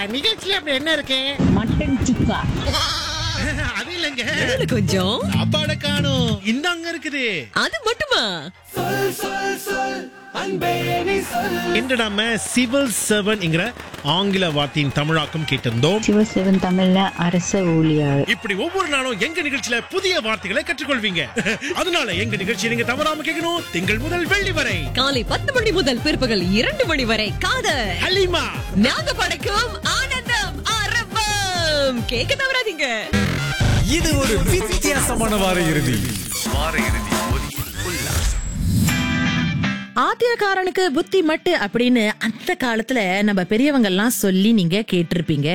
நிகழ்ச்சியில அப்படி என்ன இருக்கு மட்டன் சுக்கா அது இல்லைங்க இதுல கொஞ்சம் சாப்பாட காணும் இந்தாங்க இருக்குது அது மட்டுமா இன்று நாம சிவில் சர்வன்ங்கிற ஆங்கில வார்த்தையின் தமிழாக்கம் கேட்டிருந்தோம் சிவசிவன் தமிழ்ல அரச ஊழியர் இப்படி ஒவ்வொரு நாளும் எங்க நிகழ்ச்சியில புதிய வார்த்தைகளை கற்றுக்கொள்வீங்க அதனால எங்க நிகழ்ச்சியை நீங்க தவறாம கேட்கணும் திங்கள் முதல் வெள்ளி வரை காலை பத்து மணி முதல் பிற்பகல் இரண்டு மணி வரை காதல் ஹலிமா நாங்க படைக்கும் ஆனந்தம் ஆரம்பம் கேட்க தவறாதீங்க இது ஒரு வித்தியாசமான வார இறுதி ஆத்திரக்காரனுக்கு புத்தி மட்டு அப்படின்னு அந்த காலத்துல நம்ம பெரியவங்க எல்லாம் சொல்லி நீங்க கேட்டிருப்பீங்க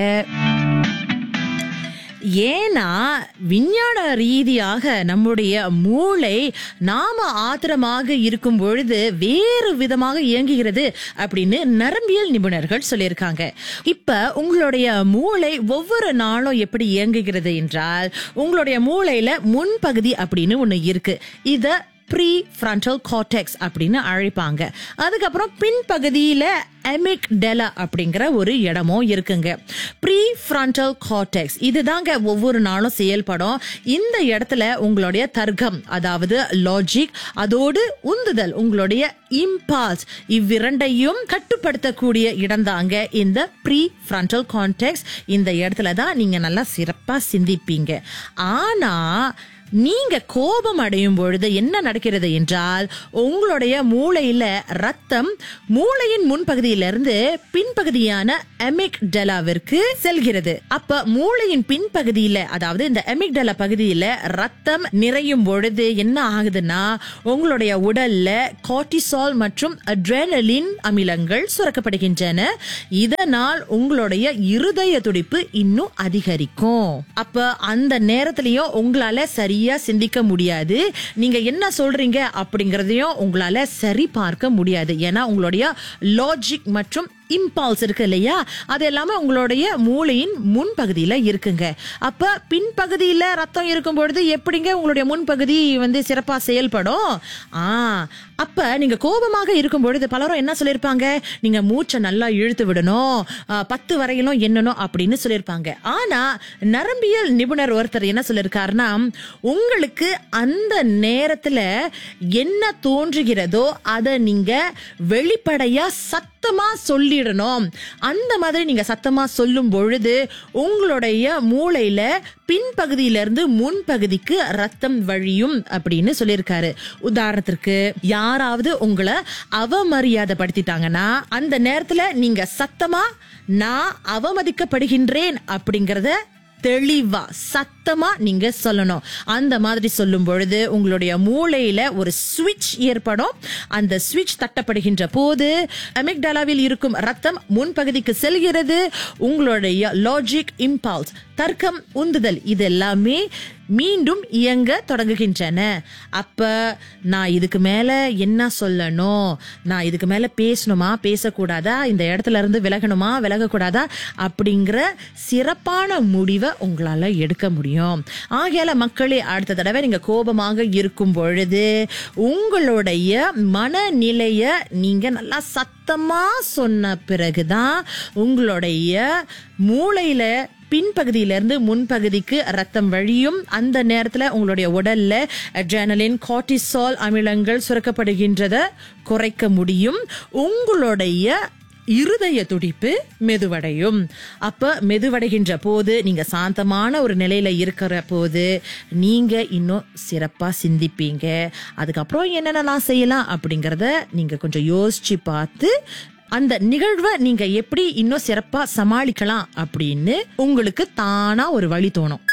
ஏன்னா விஞ்ஞான ரீதியாக நம்முடைய மூளை நாம ஆத்திரமாக இருக்கும் பொழுது வேறு விதமாக இயங்குகிறது அப்படின்னு நரம்பியல் நிபுணர்கள் சொல்லியிருக்காங்க இப்ப உங்களுடைய மூளை ஒவ்வொரு நாளும் எப்படி இயங்குகிறது என்றால் உங்களுடைய மூளையில முன்பகுதி அப்படின்னு ஒண்ணு இருக்கு இத ப்ரீ ஃப்ரண்டல் கார்டெக்ஸ் அப்படின்னு அழைப்பாங்க அதுக்கப்புறம் பின்பகுதியில எமிக் டெலா அப்படிங்கிற ஒரு இடமும் இருக்குங்க ப்ரீ ஃப்ரண்டல் கார்டெக்ஸ் இதுதாங்க ஒவ்வொரு நாளும் செயல்படும் இந்த இடத்துல உங்களுடைய தர்க்கம் அதாவது லாஜிக் அதோடு உந்துதல் உங்களுடைய இம்பால்ஸ் இவ்விரண்டையும் கட்டுப்படுத்தக்கூடிய இடம்தாங்க இந்த ப்ரீ ஃப்ரண்டல் கான்டெக்ஸ் இந்த இடத்துல தான் நீங்க நல்லா சிறப்பா சிந்திப்பீங்க ஆனா நீங்க கோபம் அடையும் பொழுது என்ன நடக்கிறது என்றால் உங்களுடைய மூளையில ரத்தம் மூளையின் முன்பகுதியிலிருந்து பின்பகுதியான எமிக் டெலாவிற்கு செல்கிறது அப்ப மூளையின் பின்பகுதியில அதாவது இந்த எமிக் டெலா பகுதியில ரத்தம் நிறையும் பொழுது என்ன ஆகுதுன்னா உங்களுடைய உடல்ல கார்டிசால் மற்றும் அட்ரெனலின் அமிலங்கள் சுரக்கப்படுகின்றன இதனால் உங்களுடைய இருதய துடிப்பு இன்னும் அதிகரிக்கும் அப்ப அந்த நேரத்திலயும் உங்களால சரியா சிந்திக்க முடியாது நீங்க என்ன சொல்றீங்க அப்படிங்கறதையும் உங்களால சரி பார்க்க முடியாது ஏன்னா உங்களுடைய லாஜிக் மற்றும் இம்பால்ஸ் இருக்கு இல்லையா அது எல்லாமே உங்களுடைய மூளையின் முன்பகுதியில இருக்குங்க அப்ப பின்பகுதியில ரத்தம் இருக்கும் பொழுது எப்படிங்க உங்களுடைய முன்பகுதி வந்து சிறப்பா செயல்படும் ஆ அப்ப நீங்க கோபமாக இருக்கும் பொழுது பலரும் என்ன சொல்லியிருப்பாங்க நீங்க மூச்சை நல்லா இழுத்து விடணும் ஆ, பத்து வரையிலும் எண்ணணும் அப்படின்னு சொல்லியிருப்பாங்க ஆனா நரம்பியல் நிபுணர் ஒருத்தர் என்ன சொல்லியிருக்காருன்னா உங்களுக்கு அந்த நேரத்துல என்ன தோன்றுகிறதோ அதை நீங்க வெளிப்படையா சத்தமா சொல்லிடணும் அந்த மாதிரி நீங்க சத்தமா சொல்லும் பொழுது உங்களுடைய மூளையில பின்பகுதியில இருந்து முன்பகுதிக்கு ரத்தம் வழியும் அப்படின்னு சொல்லியிருக்காரு உதாரணத்திற்கு யாராவது உங்களை அவமரியாதை படுத்திட்டாங்கன்னா அந்த நேரத்துல நீங்க சத்தமா நான் அவமதிக்கப்படுகின்றேன் அப்படிங்கறத தெளிவா சத்தமா நீங்க சொல்லணும் அந்த மாதிரி சொல்லும் பொழுது உங்களுடைய மூளையில ஒரு சுவிட்ச் ஏற்படும் அந்த சுவிட்ச் தட்டப்படுகின்ற போது அமிக்டாலாவில் இருக்கும் ரத்தம் முன்பகுதிக்கு செல்கிறது உங்களுடைய லாஜிக் இம்பால்ஸ் தர்க்கம் உந்துதல் இது எல்லாமே மீண்டும் இயங்க தொடங்குகின்றன அப்ப நான் இதுக்கு மேல என்ன சொல்லணும் நான் இதுக்கு மேல பேசணுமா பேசக்கூடாதா இந்த இடத்துல இருந்து விலகணுமா விலகக்கூடாதா அப்படிங்கிற சிறப்பான முடிவை உங்களால எடுக்க முடியும் ஆகையால மக்களே அடுத்த தடவை நீங்க கோபமாக இருக்கும் பொழுது உங்களுடைய மனநிலைய நீங்க நல்லா சத்தமா சொன்ன பிறகுதான் உங்களுடைய மூளையில பின்பகுதியிலிருந்து முன்பகுதிக்கு ரத்தம் வழியும் அந்த நேரத்துல உங்களுடைய உடல்ல அட்ரெனலின் கார்டிசால் அமிலங்கள் சுரக்கப்படுகின்றத குறைக்க முடியும் உங்களுடைய இருதய துடிப்பு மெதுவடையும் அப்ப மெதுவடைகின்ற போது நீங்க சாந்தமான ஒரு நிலையில இருக்கிற போது நீங்க இன்னும் சிறப்பா சிந்திப்பீங்க அதுக்கப்புறம் என்னென்னலாம் செய்யலாம் அப்படிங்கறத நீங்க கொஞ்சம் யோசிச்சு பார்த்து அந்த நிகழ்வை நீங்க எப்படி இன்னும் சிறப்பா சமாளிக்கலாம் அப்படின்னு உங்களுக்கு தானா ஒரு வழி தோணும்